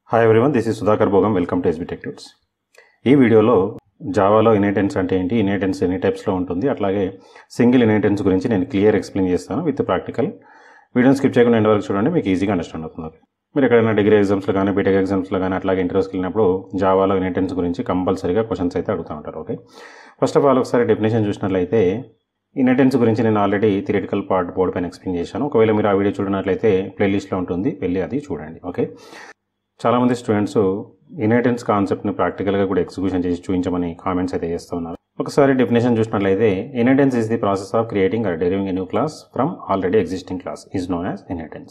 hi everyone this is Sudhakar Bhogam welcome to SB టెక్టివ్స్ ఈ వీడియోలో జావాలో ఇనేటెన్స్ అంటే ఏంటి ఇనేటెన్స్ ఎన్ని టైప్స్లో ఉంటుంది అట్లాగే సింగిల్ ఇనేటెన్స్ గురించి నేను క్లియర్ ఎక్స్ప్లెయిన్ చేస్తాను విత్ ప్రాక్టికల్ వీడియోని స్కిప్ చేయకుండా ఎండ్ వరకు చూడండి మీకు ఈజీగా అండర్స్టాండ్ అవుతుంది మీరు ఎక్కడైనా డిగ్రీ ఎగ్జామ్స్లో కానీ బీటెక్ ఎగ్జామ్స్లో కానీ అట్లాగే ఇంటర్వ్యూస్కి వెళ్ళినప్పుడు జావాలో ఇనేటెన్స్ గురించి కంపల్సరీగా క్వశ్చన్స్ అయితే అడుగుతూ ఉంటారు ఓకే ఫస్ట్ ఆఫ్ ఆల్ ఒకసారి డెఫినేషన్ చూసినట్లయితే ఇన్హెటెన్స్ గురించి నేను ఆల్రెడీ థియరిటికల్ పార్ట్ బోర్డు పైన ఎక్స్ప్లెయిన్ చేశాను ఒకవేళ మీరు ఆ వీడియో చూడనట్లయితే ప్లేలిస్ట్లో ఉంటుంది వెళ్ళి అది చూడండి ఓకే చాలామంది స్టూడెంట్స్ ఇన్హెటెన్స్ కాన్సెప్ట్ని ప్రాక్టికల్గా కూడా ఎగ్జిక్యూషన్ చేసి చూపించమని కామెంట్స్ అయితే చేస్తూ ఉన్నారు ఒకసారి డెఫినేషన్ చూసినట్లయితే inheritance is the process of creating or deriving a new class from already existing class is known as inheritance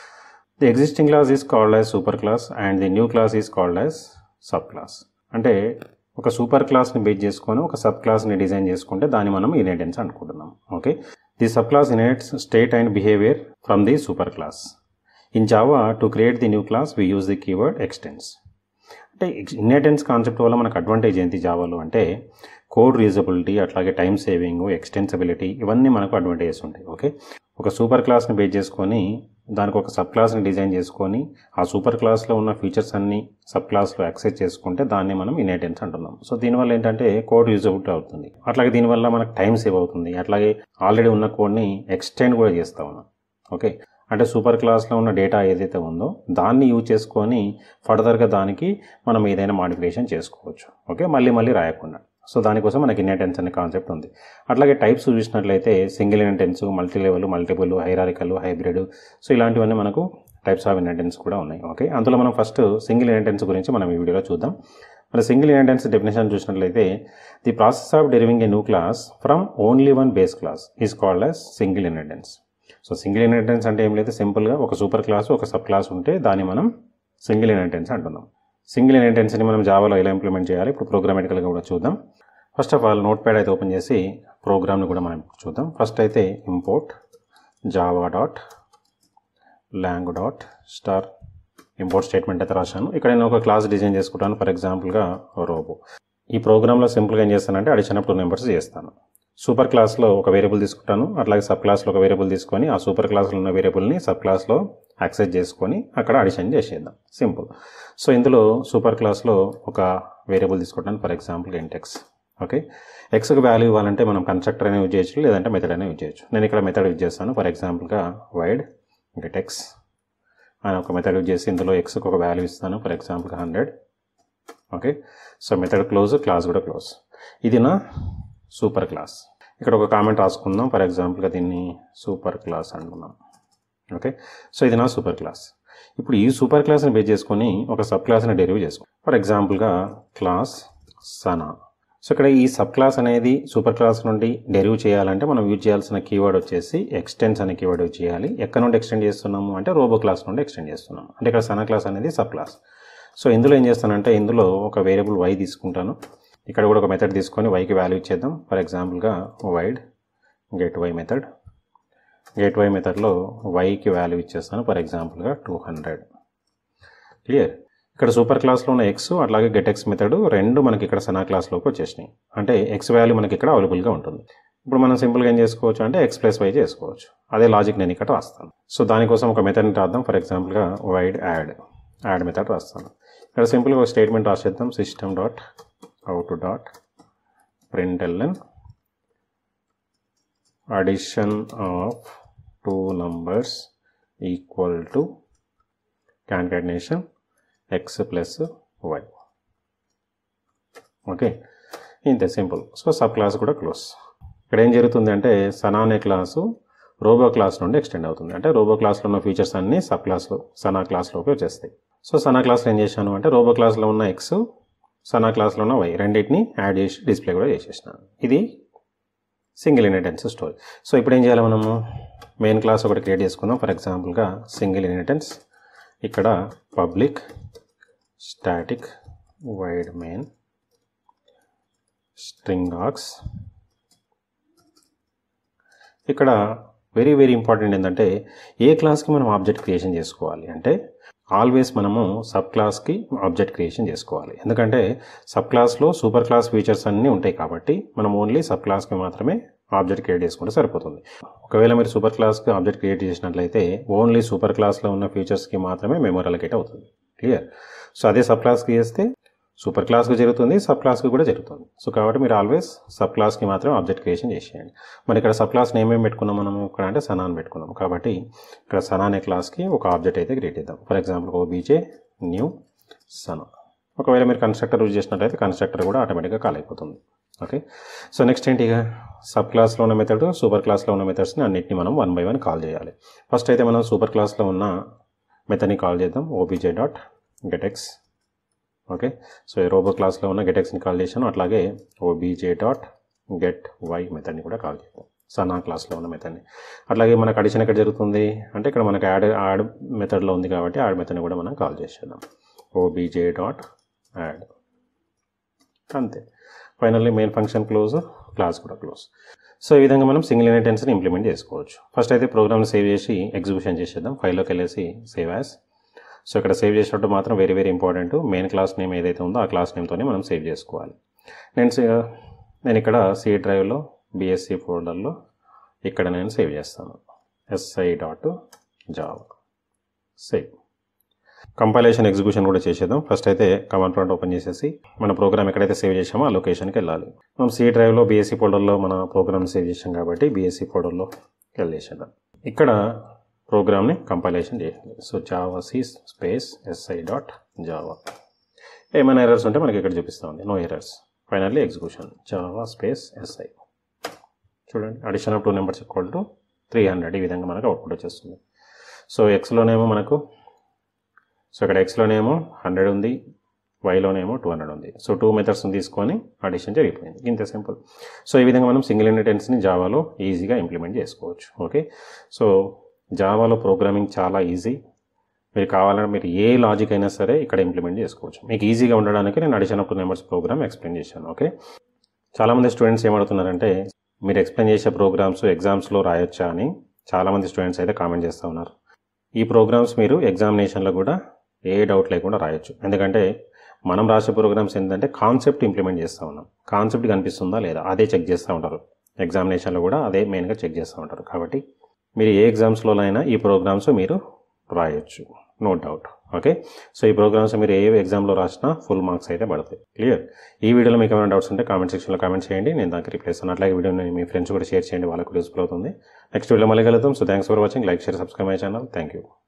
the existing class is called as super class and the new class is called as sub class అంటే ఒక super క్లాస్ని base చేసుకొని ఒక sub క్లాస్ని design చేసుకుంటే దాన్ని మనం inheritance అనుకుంటున్నాం okay the sub class inherits state and behaviour from the super class in Java to create the new class we use the keyword extends అంటే inheritance concept వల్ల మనకు advantage ఏంటి జావాలో అంటే కోడ్ రీజబిలిటీ అట్లాగే టైం సేవింగ్ ఎక్స్టెన్సిబిలిటీ ఇవన్నీ మనకు advantages ఉంటాయి okay ఒక సూపర్ క్లాస్ని బేస్ చేసుకొని దానికి ఒక సబ్ క్లాస్ని డిజైన్ చేసుకొని ఆ సూపర్ క్లాస్లో ఉన్న ఫీచర్స్ అన్ని సబ్ క్లాస్లో యాక్సెస్ చేసుకుంటే దాన్ని మనం ఇన్హెటెన్స్ అంటున్నాం సో దీనివల్ల ఏంటంటే కోడ్ యూజబిలిటీ అవుతుంది అట్లాగే దీనివల్ల మనకు టైం సేవ్ అవుతుంది అట్లాగే ఆల్రెడీ ఉన్న కోడ్ని ఎక్స్టెండ్ కూడా చేస్తా ఉన్నాం ఓకే అంటే సూపర్ క్లాస్లో ఉన్న డేటా ఏదైతే ఉందో దాన్ని యూజ్ చేసుకొని ఫర్దర్గా దానికి మనం ఏదైనా మాడిఫికేషన్ చేసుకోవచ్చు ఓకే మళ్ళీ మళ్ళీ రాయకుండా సో దానికోసం మనకి ఇన్హెటెన్స్ అనే కాన్సెప్ట్ ఉంది అట్లాగే టైప్స్ చూసినట్లయితే single inheritance multi level multiple hierarchical hybrid so ఇలాంటివన్నీ మనకు టైప్స్ ఆఫ్ ఇన్హెటెన్స్ కూడా ఉన్నాయి ఓకే అందులో మనం ఫస్ట్ సింగిల్ ఇన్హెటెన్స్ గురించి మనం ఈ వీడియోలో చూద్దాం మన సింగిల్ ఇన్హెటెన్స్ డెఫినేషన్ చూసినట్లయితే the process of deriving a new class from only one base class is called as single inheritance so single inheritance అంటే ఏం లేదు సింపుల్గా ఒక సూపర్ క్లాస్ ఒక సబ్ క్లాస్ ఉంటే దాన్ని మనం సింగిల్ ఇన్హెరిటెన్స్ అంటున్నాం సింగిల్ ఇన్హెరిటెన్స్ని మనం జావాలో ఎలా ఇంప్లిమెంట్ చేయాలి ఇప్పుడు ప్రోగ్రామెటికల్గా కూడా చూద్దాం first of all notepad అయితే ఓపెన్ చేసి ప్రోగ్రామ్ని కూడా మనం చూద్దాం ఫస్ట్ అయితే import Java dot lang dot star import statement అయితే రాశాను ఇక్కడ నేను ఒక క్లాస్ డిజైన్ చేసుకుంటాను ఫర్ ఎగ్జాంపుల్గా రోబో ఈ ప్రోగ్రాంలో సింపుల్గా ఏం చేస్తానంటే అడిషన్ అప్ టూ నెంబర్స్ చేస్తాను సూపర్ క్లాస్లో ఒక వేరియబుల్ తీసుకుంటాను అట్లాగే సబ్ క్లాస్లో ఒక వేరియబుల్ తీసుకొని ఆ సూపర్ క్లాస్లో ఉన్న వేరియబుల్ని సబ్ క్లాస్లో యాక్సెస్ చేసుకొని అక్కడ అడిషన్ చేసేద్దాం సింపుల్ సో ఇందులో సూపర్ క్లాస్లో ఒక వేరియబుల్ తీసుకుంటాను ఫర్ ఎగ్జాంపుల్ ఇంటెక్స్ ఓకే ఎక్స్కి వాల్యూ ఇవ్వాలంటే మనం కన్స్ట్రక్టర్ అయినా యూజ్ చేయొచ్చు లేదంటే మెథడ్ అయినా యూజ్ చేయొచ్చు నేను ఇక్కడ మెథడ్ యూజ్ చేస్తాను ఫర్ ఎగ్జాంపుల్గా వైడ్ గెట్ ఎక్స్ అని ఒక మెథడ్ యూజ్ చేసి ఇందులో ఎక్స్కి ఒక వాల్యూ ఇస్తాను ఫర్ ఎగ్జాంపుల్గా hundred okay so method close class కూడా క్లోజ్ ఇది నా సూపర్ క్లాస్ ఇక్కడ ఒక కామెంట్ రాసుకుందాం ఫర్ ఎగ్జాంపుల్గా దీన్ని సూపర్ క్లాస్ అంటున్నాం ఓకే సో ఇది నా సూపర్ క్లాస్ ఇప్పుడు ఈ సూపర్ క్లాస్ని బేస్ చేసుకొని ఒక సబ్ క్లాస్ని డెరివ్ చేసుకో ఫర్ ఎగ్జాంపుల్గా క్లాస్ సనా సో ఇక్కడ ఈ సబ్ క్లాస్ అనేది సూపర్ క్లాస్ నుండి డెరివ్ చేయాలంటే మనం యూజ్ చేయాల్సిన కీవర్డ్ వచ్చేసి ఎక్స్టెన్స్ అనే కీవర్డ్ యూజ్ చేయాలి ఎక్కడ నుండి ఎక్స్టెండ్ చేస్తున్నాము అంటే రోబో క్లాస్ నుండి ఎక్స్టెండ్ చేస్తున్నాము అంటే ఇక్కడ సనా క్లాస్ అనేది సబ్ క్లాస్ సో ఇందులో ఏం చేస్తానంటే ఇందులో ఒక వేరియబుల్ వై తీసుకుంటాను ఇక్కడ కూడా ఒక మెథడ్ తీసుకొని వైకి వాల్యూ ఇచ్చేద్దాం ఫర్ ఎగ్జాంపుల్గా void get y method get y మెథడ్లో వైకి వాల్యూ ఇచ్చేస్తాను ఫర్ ఎగ్జాంపుల్గా టూ హండ్రెడ్ క్లియర్ ఇక్కడ సూపర్ క్లాస్లో ఉన్న ఎక్స్ అట్లాగే గెట్ ఎక్స్ మెథడ్ రెండు మనకి ఇక్కడ సనా క్లాస్లోకి వచ్చేసినాయి అంటే ఎక్స్ వాల్యూ మనకి ఇక్కడ అవైలబుల్గా ఉంటుంది ఇప్పుడు మనం సింపుల్గా ఏం చేసుకోవచ్చు అంటే ఎక్స్ ప్లస్ వై చేసుకోవచ్చు అదే లాజిక్ నేను ఇక్కడ రాస్తాను సో దానికోసం ఒక మెథడ్ని రాద్దాం ఫర్ ఎగ్జాంపుల్గా వైడ్ యాడ్ యాడ్ మెథడ్ రాస్తాను ఇక్కడ సింపుల్గా ఒక స్టేట్మెంట్ రాసేద్దాం system dot out dot println addition of two numbers equal to concatenation x plus y okay ఇంతే సింపుల్ సో సబ్ క్లాస్ కూడా క్లోజ్ ఇక్కడ ఏం జరుగుతుంది అంటే సనా అనే క్లాసు రోబో క్లాస్ నుండి ఎక్స్టెండ్ అవుతుంది అంటే రోబో క్లాస్లో ఉన్న ఫీచర్స్ అన్నీ సబ్ క్లాస్లో సనా క్లాస్లోకి వచ్చేస్తాయి సో సనా క్లాస్లో ఏం చేశాను అంటే రోబో క్లాస్లో ఉన్న ఎక్స్ సనా క్లాస్లో ఉన్న వై రెండింటిని యాడ్ చేసి డిస్ప్లే కూడా చేసేసినాను ఇది సింగిల్ ఇన్హెటెన్స్ స్టోరీ సో ఇప్పుడు ఏం చేయాలి మనము మెయిన్ క్లాస్ ఒకటి క్రియేట్ చేసుకుందాం ఫర్ ఎగ్జాంపుల్గా సింగిల్ ఇన్హెటెన్స్ ఇక్కడ public static void main string args ఇక్కడ వెరీ వెరీ ఇంపార్టెంట్ ఏంటంటే ఏ క్లాస్కి మనం ఆబ్జెక్ట్ క్రియేషన్ చేసుకోవాలి అంటే ఆల్వేస్ మనము సబ్ క్లాస్కి ఆబ్జెక్ట్ క్రియేషన్ చేసుకోవాలి ఎందుకంటే సబ్ క్లాస్లో సూపర్ క్లాస్ ఫీచర్స్ అన్నీ ఉంటాయి కాబట్టి మనం ఓన్లీ సబ్ క్లాస్కి మాత్రమే ఆబ్జెక్ట్ క్రియేట్ చేసుకుంటే సరిపోతుంది ఒకవేళ మీరు సూపర్ క్లాస్కి ఆబ్జెక్ట్ క్రియేట్ చేసినట్లయితే ఓన్లీ సూపర్ క్లాస్లో ఉన్న ఫీచర్స్కి మాత్రమే మెమరీ అలకేట్ అవుతుంది క్లియర్ సో అదే సబ్ క్లాస్కి చేస్తే సూపర్ క్లాస్కి జరుగుతుంది సబ్ క్లాస్కి కూడా జరుగుతుంది సో కాబట్టి మీరు ఆల్వేస్ సబ్ క్లాస్కి మాత్రం ఆబ్జెక్ట్ క్రియేషన్ చేసేయండి మరి ఇక్కడ సబ్ క్లాస్ని ఏమేమి పెట్టుకున్నాం మనం ఇక్కడ అంటే సనా అని పెట్టుకున్నాం కాబట్టి ఇక్కడ సనా అనే క్లాస్కి ఒక ఆబ్జెక్ట్ అయితే క్రియేట్ చేద్దాం ఫర్ ఎగ్జాంపుల్ ఒక బీజే న్యూ సనా ఒకవేళ మీరు కన్స్ట్రక్టర్ యూజ్ చేసినట్లయితే కన్స్ట్రక్టర్ కూడా ఆటోమేటిక్గా కాల్ అయిపోతుంది ఓకే సో నెక్స్ట్ ఏంటి ఇక సబ్ క్లాస్లో ఉన్న మెథడ్ సూపర్ క్లాస్లో ఉన్న మెథడ్స్ని అన్నిటిని మనం వన్ బై వన్ కాల్ చేయాలి ఫస్ట్ అయితే మనం సూపర్ క్లాస్లో ఉన్న మెథడ్ని కాల్ చేద్దాం OBJ dot get x okay so ఈ రోబో క్లాస్లో ఉన్న గెటెక్స్ని కాల్ చేశాను అట్లాగే ఓబీజే డాట్ గెట్ వై మెథడ్ని కూడా కాల్ చేద్దాం సనా క్లాస్లో ఉన్న మెథడ్ని అట్లాగే మనకు అడిషన్ ఎక్కడ జరుగుతుంది అంటే ఇక్కడ మనకు యాడ్ యాడ్ మెథడ్లో ఉంది కాబట్టి యాడ్ మెథడ్ని కూడా మనం కాల్ చేసేద్దాం ఓబీజే డాట్ యాడ్ అంతే finally main function close class కూడా క్లోజ్ సో ఈ విధంగా మనం సింగిల్ ఇన్హెరిటెన్స్ని ఇంప్లిమెంట్ చేసుకోవచ్చు ఫస్ట్ అయితే ప్రోగ్రామ్ని సేవ్ చేసి ఎగ్జిక్యూషన్ చేసేద్దాం ఫైల్లోకి వెళ్ళేసి సేవ్ యాజ్ సో ఇక్కడ సేవ్ చేసినట్టు మాత్రం very very important main class name ఏదైతే ఉందో ఆ క్లాస్ నేమ్తోనే మనం సేవ్ చేసుకోవాలి నేను సే- నేను ఇక్కడ సి డ్రైవ్లో బిఎస్సి ఫోల్డర్లో ఇక్కడ నేను సేవ్ చేస్తాను SI dot Java save compilation execution కూడా చేసేద్దాం ఫస్ట్ అయితే కమాండ్ ప్రాంట్ ఓపెన్ చేసేసి మన ప్రోగ్రామ్ ఎక్కడైతే సేవ్ చేసామో ఆ లొకేషన్కి వెళ్ళాలి మనం సి డ్రైవ్లో బీఎస్సీ ఫోల్డర్లో మన ప్రోగ్రామ్ సేవ్ చేసాం కాబట్టి బీఎస్సీ ఫోల్డర్లో వెళ్ళేసేద్దాం ఇక్కడ ప్రోగ్రామ్ని కంపైలేషన్ చేయాలి so Java C space SI dot Java ఏమైనా ఎర్రర్స్ ఉంటే మనకి ఇక్కడ చూపిస్తూ ఉంది no errors finally execution Java space SI చూడండి addition of two numbers equal to three hundred ఈ విధంగా మనకు అవుట్పుట్ వచ్చేస్తుంది సో ఎక్స్లోనేమో మనకు సో ఇక్కడ ఎక్స్లోనేమో హండ్రెడ్ ఉంది వైలోనేమో టూ హండ్రెడ్ ఉంది సో టూ మెథడ్స్ని తీసుకొని అడిషన్ జరిగిపోయింది ఇంత సింపుల్ సో ఈ విధంగా మనం సింగిల్ ఇండిటెన్స్ని జావాలో ఈజీగా ఇంప్లిమెంట్ చేసుకోవచ్చు ఓకే సో జావాలో ప్రోగ్రామింగ్ చాలా ఈజీ మీరు కావాలంటే మీరు ఏ లాజిక్ అయినా సరే ఇక్కడ ఇంప్లిమెంట్ చేసుకోవచ్చు మీకు ఈజీగా ఉండడానికి నేను addition of two numbers program explain చేశాను ఓకే చాలామంది స్టూడెంట్స్ ఏమడుతున్నారంటే మీరు ఎక్స్ప్లెయిన్ చేసే ప్రోగ్రామ్స్ ఎగ్జామ్స్లో రాయొచ్చా అని చాలామంది స్టూడెంట్స్ అయితే కామెంట్ చేస్తూ ఉన్నారు ఈ ప్రోగ్రామ్స్ మీరు ఎగ్జామినేషన్లో కూడా ఏ డౌట్ లేకుండా రాయొచ్చు ఎందుకంటే మనం రాసే ప్రోగ్రామ్స్ ఏంటంటే కాన్సెప్ట్ ఇంప్లిమెంట్ చేస్తూ ఉన్నాం కాన్సెప్ట్ కనిపిస్తుందా లేదా అదే చెక్ చేస్తూ ఉంటారు ఎగ్జామినేషన్లో కూడా అదే మెయిన్గా చెక్ చేస్తూ ఉంటారు కాబట్టి మీరు ఏ ఎగ్జామ్స్లో అయినా ఈ ప్రోగ్రామ్స్ మీరు రాయొచ్చు నో డౌట్ ఓకే సో ఈ ప్రోగ్రామ్స్ మీరు ఏ ఎగ్జామ్లో రాసినా ఫుల్ మార్క్స్ అయితే పడతాయి క్లియర్ ఈ వీడియోలో మీకు ఏమైనా డౌట్స్ ఉంటే కామెంట్ సెక్షన్లో కామెంట్ చేయండి నేను దానికి రిప్లై ఇస్తాను అట్లాగే వీడియోని మీ ఫ్రెండ్స్ కూడా షేర్ చేయండి వాళ్ళకు యూస్ఫుల్ అవుతుంది నెక్స్ట్ వీడియో మళ్ళీ కలుద్దాం so thanks for watching like share subscribe my channel thank you